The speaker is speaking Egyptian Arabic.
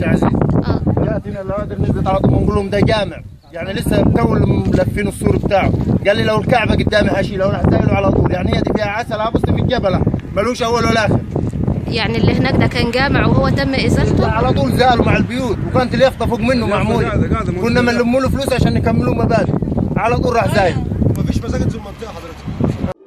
يا عزيز اه طلعت هنا الهوادر نزلت على طول بنقول لهم ده جامع يعني لسه تو اللي ملفين السور بتاعه قال لي لو الكعبه قدامي هشيلها وراح زايله على طول يعني هي دي فيها عسل ابص في الجبل ملوش اول ولا اخر يعني اللي هناك ده كان جامع وهو تم ده ازالته على طول زالوا مع البيوت وكانت اليافطه فوق منه معموله قاعدة- قاعدة موجودة. كنا بنلم له فلوس عشان نكملوه مباني على طول راح زايل مفيش مساجد في المنطقه حضرتك